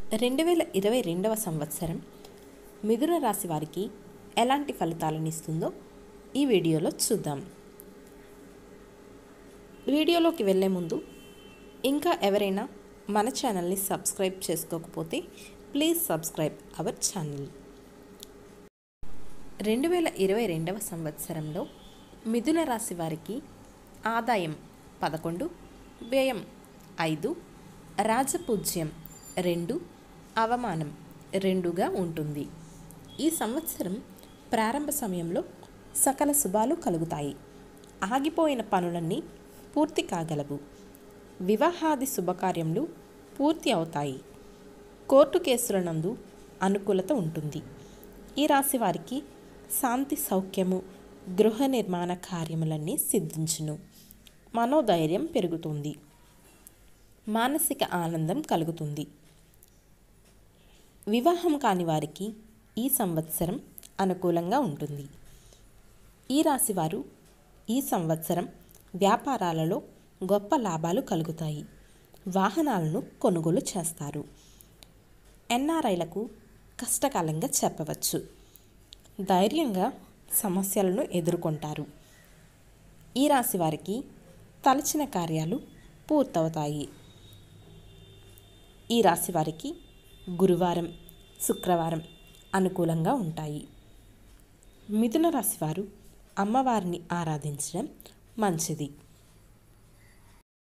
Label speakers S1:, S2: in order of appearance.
S1: రెండు వేల ఇరవై రెండవ సంవత్సరం మిథున రాశి వారికి ఎలాంటి ఫలితాలను ఇస్తుందో ఈ వీడియోలో చూద్దాం వీడియోలోకి వెళ్ళే ముందు ఇంకా ఎవరైనా మన ఛానల్ని సబ్స్క్రైబ్ చేసుకోకపోతే ప్లీజ్ సబ్స్క్రైబ్ అవర్ ఛానల్ రెండు వేల ఇరవై రెండవ సంవత్సరంలో మిథున రాశి వారికి ఆదాయం పదకొండు వ్యయం ఐదు రాజపూజ్యం రెండు అవమానం రెండుగా ఉంటుంది ఈ సంవత్సరం ప్రారంభ సమయంలో సకల శుభాలు కలుగుతాయి ఆగిపోయిన పనులన్నీ పూర్తి కాగలవు వివాహాది శుభకార్యములు పూర్తి అవుతాయి కోర్టు కేసుల నందు అనుకూలత ఉంటుంది ఈ రాశి వారికి శాంతి సౌఖ్యము గృహ నిర్మాణ కార్యములన్నీ సిద్ధించును మనోధైర్యం పెరుగుతుంది మానసిక ఆనందం కలుగుతుంది వివాహం కాని వారికి ఈ సంవత్సరం అనుకూలంగా ఉంటుంది ఈ రాశివారు ఈ సంవత్సరం వ్యాపారాలలో గొప్ప లాభాలు కలుగుతాయి వాహనాలను కొనుగోలు చేస్తారు ఎన్ఆర్ఐలకు కష్టకాలంగా చెప్పవచ్చు ధైర్యంగా సమస్యలను ఎదుర్కొంటారు ఈ రాశి వారికి తలచిన కార్యాలు పూర్తవుతాయి ఈ రాశి వారికి గురువారం శుక్రవారం అనుకూలంగా ఉంటాయి మిథున రాశి వారు అమ్మవారిని ఆరాధించడం మంచిది